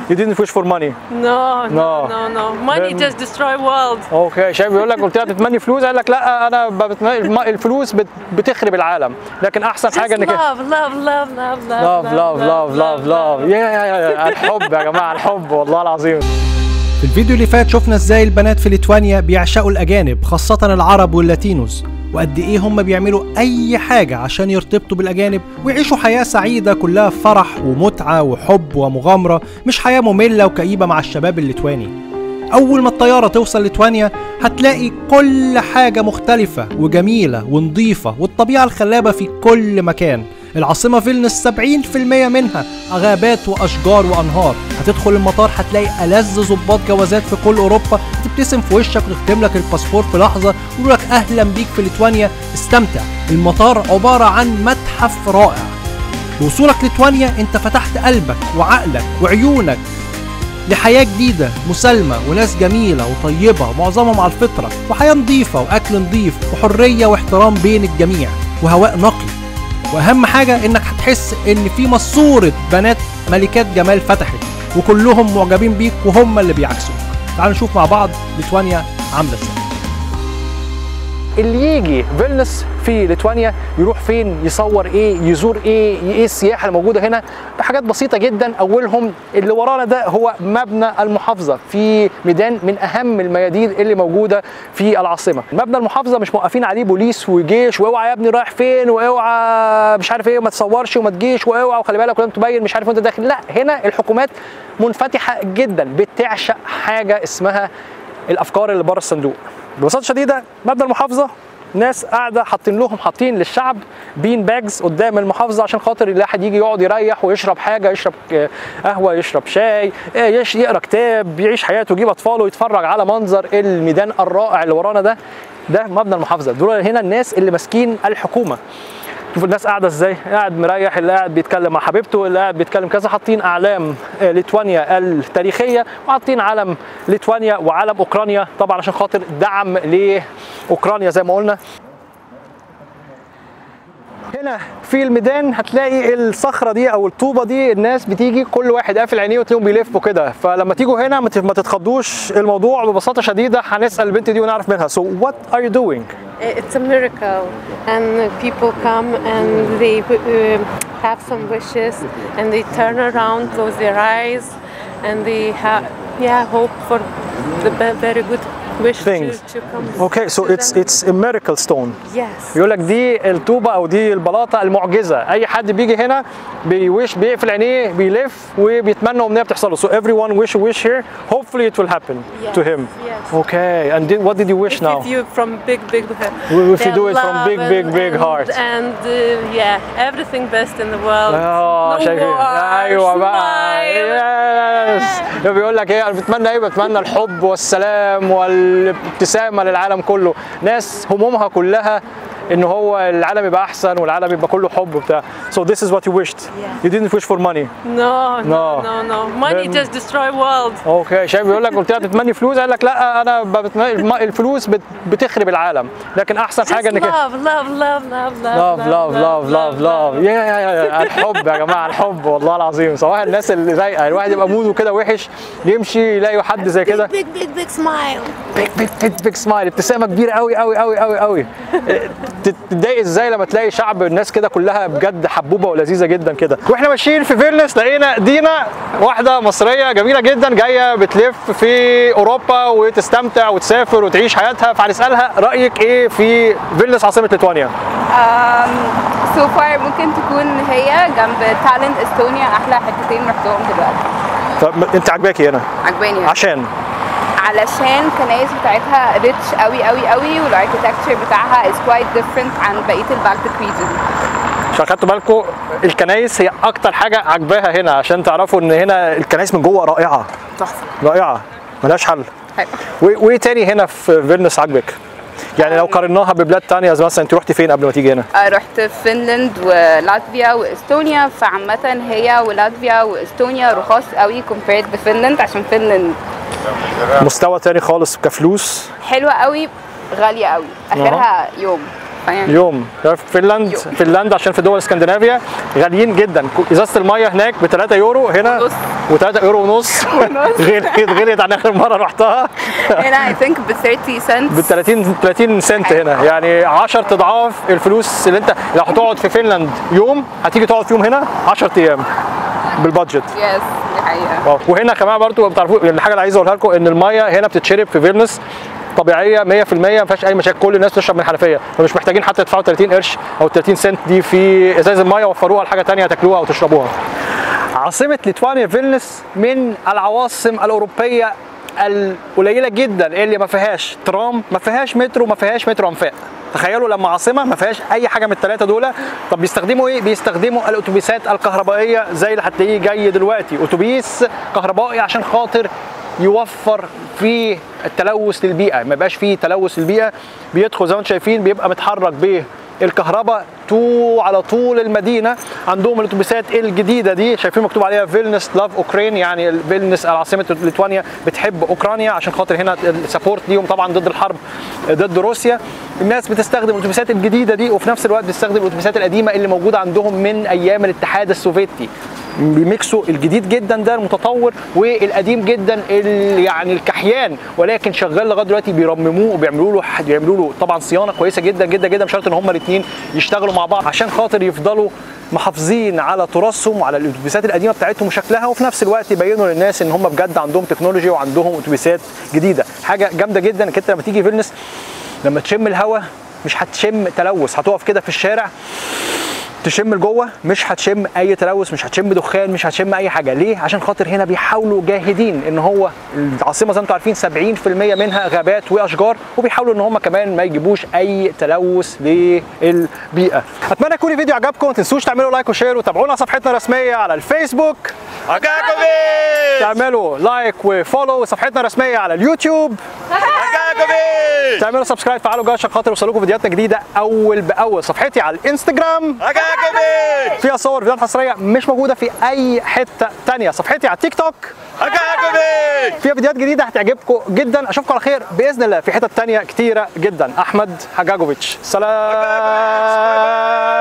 You didn't wish for money. No, no, No. no, no. Money Then- just destroy world. اوكي شايف بيقول لك قلت لها بتتمني فلوس قال لك لا انا بتمنى الم- الفلوس بت- بتخرب العالم لكن احسن Just حاجه انك love, love, love, love, لاف love, لاف لاف لاف لاف يا يا يا الحب يا جماعه الحب والله العظيم في الفيديو اللي فات شفنا ازاي البنات في ليتوانيا بيعشقوا الاجانب خاصة العرب واللاتينوس وقد ايه هم بيعملوا اي حاجة عشان يرتبطوا بالاجانب ويعيشوا حياة سعيدة كلها فرح ومتعة وحب ومغامرة مش حياة مملة وكئيبة مع الشباب الليتواني اول ما الطيارة توصل ليتوانيا هتلاقي كل حاجة مختلفة وجميلة ونظيفة والطبيعة الخلابة في كل مكان العاصمة فيلنس 70% منها غابات وأشجار وأنهار هتدخل المطار هتلاقي ألذ ظباط جوازات في كل أوروبا تبتسم في وشك وتختم لك الباسبور في لحظة ويقول لك أهلا بيك في ليتوانيا استمتع المطار عبارة عن متحف رائع بوصولك ليتوانيا انت فتحت قلبك وعقلك وعيونك لحياة جديدة مسالمة وناس جميلة وطيبة معظمهم على الفطرة وحياة نظيفة وأكل نظيف وحرية واحترام بين الجميع وهواء نقي واهم حاجه انك هتحس ان في ماسوره بنات ملكات جمال فتحت وكلهم معجبين بيك وهم اللي بيعكسوك تعالوا نشوف مع بعض ليتوانيا عامله ازاي اللي يجي فيلنس في ليتوانيا يروح فين يصور ايه يزور ايه ايه السياحه الموجوده هنا بحاجات بسيطه جدا اولهم اللي ورانا ده هو مبنى المحافظه في ميدان من اهم الميادين اللي موجوده في العاصمه مبنى المحافظه مش موقفين عليه بوليس وجيش واوعى يا ابني رايح فين واوعى مش عارف ايه ما تصورش وما تجيش واوعى وخلي بالك ولازم تبين مش عارف وانت داخل لا هنا الحكومات منفتحه جدا بتعشق حاجه اسمها الافكار اللي بره الصندوق ببساطه شديده مبنى المحافظه ناس قاعده حاطين لهم حاطين للشعب بين باجز قدام المحافظه عشان خاطر الواحد يجي يقعد يريح ويشرب حاجه يشرب آه، قهوه يشرب شاي آه، يش- يقرا كتاب يعيش حياته يجيب اطفاله يتفرج على منظر الميدان الرائع اللي ورانا ده ده مبنى المحافظه دول هنا الناس اللي ماسكين الحكومه شوف الناس قاعده ازاي قاعد مريح اللي قاعد بيتكلم مع حبيبته اللي قاعد بيتكلم كذا حاطين اعلام آه، ليتوانيا التاريخيه وحاطين علم ليتوانيا وعلم اوكرانيا طبعا عشان خاطر دعم لاوكرانيا زي ما قلنا هنا في الميدان هتلاقي الصخره دي او الطوبه دي الناس بتيجي كل واحد قافل عينيه وتلاقيهم بيلفوا كده فلما تيجوا هنا ما تت- ما تتخضوش الموضوع ببساطه شديده هنسال البنت دي ونعرف منها so what are you doing It's a miracle, and people come and they uh, have some wishes, and they turn around, close their eyes, and they have yeah hope for the be- very good wish Things. to, to come. okay so to it's them. it's a miracle stone yes. بيقول لك دي الطوبه او دي البلاطه المعجزه اي حد بيجي هنا بيوش بيقفل عينيه بيلف وبيتمنى امنيه بتحصل له so everyone wish a wish here hopefully it will happen to him yes. okay and did, what did you wish If now you from big, big, If you do it from big, big, big and, heart. and uh, yeah, everything best in the world. اه no شايفين war, ايوه بقى smile. يس بيقول لك ايه انا بتمنى ايه بتمنى الحب والسلام والابتسامه للعالم كله ناس همومها كلها ان هو العالم يبقى احسن والعالم يبقى كله حب وبتاع so this is what you wished Yeah. you didn't wish for money No, No. no, no, no. Money Then- just destroy world. اوكي شايف بيقول لك قلت لها بتتمني فلوس قال لك لا انا بتمنى الم- الفلوس بت- بتخرب العالم لكن احسن Just حاجه انك love, love, love, love, لاف love, لاف لاف لاف لاف يا يا يا الحب يا جماعه الحب والله العظيم صراحه الناس اللي رايقه الواحد يبقى موده كده وحش يمشي يلاقي حد زي كده Big, big, big, big smile. بيج بيج بيج بيج سمايل ابتسامه كبيره قوي قوي قوي قوي قوي تتضايق ازاي لما تلاقي شعب الناس كده كلها بجد حبوبه ولذيذه جدا كده واحنا ماشيين في فيلنس لقينا دينا واحده مصريه جميله جدا جايه بتلف في اوروبا وتستمتع وتسافر وتعيش حياتها فهنسالها رايك ايه في فيلنس عاصمه ليتوانيا سو فار ممكن تكون هي جنب تالنت استونيا احلى حتتين رحتهم دلوقتي طب انت عاجباكي هنا عجباني عشان علشان الكنايس بتاعتها ريتش قوي قوي قوي والاركتكتشر بتاعها از كوايت ديفرنت عن بقيه البالتيك ريجن عشان خدتوا بالكم الكنايس هي اكتر حاجه عجباها هنا عشان تعرفوا ان هنا الكنايس من جوه رائعه تحفه رائعه ملهاش حل حلو و- وايه تاني هنا في فيلنس عاجبك؟ يعني لو قارناها ببلاد تانية زي مثلا انت رحتي فين قبل ما تيجي هنا؟ آه، رحت فنلند ولاتفيا واستونيا فعامة هي ولاتفيا واستونيا رخاص قوي compared بفنلند عشان فنلند مستوى تاني خالص كفلوس حلوة قوي غالية قوي اخرها يوم يومها يعني يوم في فنلند يوم. فنلند عشان في دول اسكندنافيا غاليين جدا ازازه الميه هناك ب 3 يورو هنا ونص. و3 يورو ونص غليت غليت عن اخر مره رحتها هنا اي ثينك ب 30 سنت ب 30 30 سنت هنا يعني 10 اضعاف الفلوس اللي انت لو هتقعد في فنلند يوم هتيجي تقعد فيهم هنا 10 ايام بالبادجت يس دي حقيقه اه وهنا كمان برضو بتعرفوا الحاجه اللي عايز اقولها لكم ان الميه هنا بتتشرب في فيلنس طبيعيه 100% ما فيهاش اي مشاكل كل الناس تشرب من الحنفيه فمش محتاجين حتى يدفعوا 30 قرش او 30 سنت دي في ازاز الميه وفروها لحاجه ثانيه تاكلوها او تشربوها عاصمه ليتوانيا فيلنس من العواصم الاوروبيه القليله جدا اللي ما فيهاش ترام ما فيهاش مترو ما فيهاش مترو انفاق تخيلوا لما عاصمه ما فيهاش اي حاجه من الثلاثه دول طب بيستخدموا ايه بيستخدموا الاتوبيسات الكهربائيه زي اللي هتلاقيه جاي دلوقتي اتوبيس كهربائي عشان خاطر يوفر في التلوث للبيئه ما يبقاش فيه تلوث للبيئه بيدخل زي ما انتم شايفين بيبقى متحرك به الكهرباء تو على طول المدينه عندهم الاتوبيسات الجديده دي شايفين مكتوب عليها فيلنس لاف اوكرين يعني فيلنس عاصمه ليتوانيا بتحب اوكرانيا عشان خاطر هنا السبورت ليهم طبعا ضد الحرب ضد روسيا الناس بتستخدم الاتوبيسات الجديده دي وفي نفس الوقت بتستخدم الاتوبيسات القديمه اللي موجوده عندهم من ايام الاتحاد السوفيتي بيميكسوا الجديد جدا ده المتطور والقديم جدا ال- يعني الكحيان ولكن شغال لغايه دلوقتي بيرمموه وبيعملوا له بيعملوا له طبعا صيانه كويسه جدا جدا جدا مش شرط ان هما الاثنين يشتغلوا مع بعض عشان خاطر يفضلوا محافظين على تراثهم وعلى الاتوبيسات القديمه بتاعتهم وشكلها وفي نفس الوقت يبينوا للناس ان هم بجد عندهم تكنولوجيا وعندهم اتوبيسات جديده حاجه جامده جدا انك انت لما تيجي فيلنس لما تشم الهواء مش هتشم تلوث هتقف كده في الشارع تشم لجوه مش هتشم اي تلوث مش هتشم دخان مش هتشم اي حاجه ليه عشان خاطر هنا بيحاولوا جاهدين ان هو العاصمه زي ما انتم عارفين 70% منها غابات واشجار وبيحاولوا ان هم كمان ما يجيبوش اي تلوث للبيئه اتمنى يكون الفيديو عجبكم ما تنسوش تعملوا لايك وشير وتابعونا على صفحتنا الرسميه على الفيسبوك Agagovic! تعملوا لايك وفولو صفحتنا الرسميه على اليوتيوب Agagovic! تعملوا سبسكرايب فعلوا جرس عشان خاطر يوصلكم فيديوهاتنا جديده اول باول صفحتي على الانستجرام Agagovic! فيها صور فيديوهات حصريه مش موجوده في اي حته تانية صفحتي على التيك توك Agagovic! فيها فيديوهات جديده هتعجبكم جدا اشوفكم على خير باذن الله في حتت تانية كتيره جدا احمد حجاجوفيتش سلام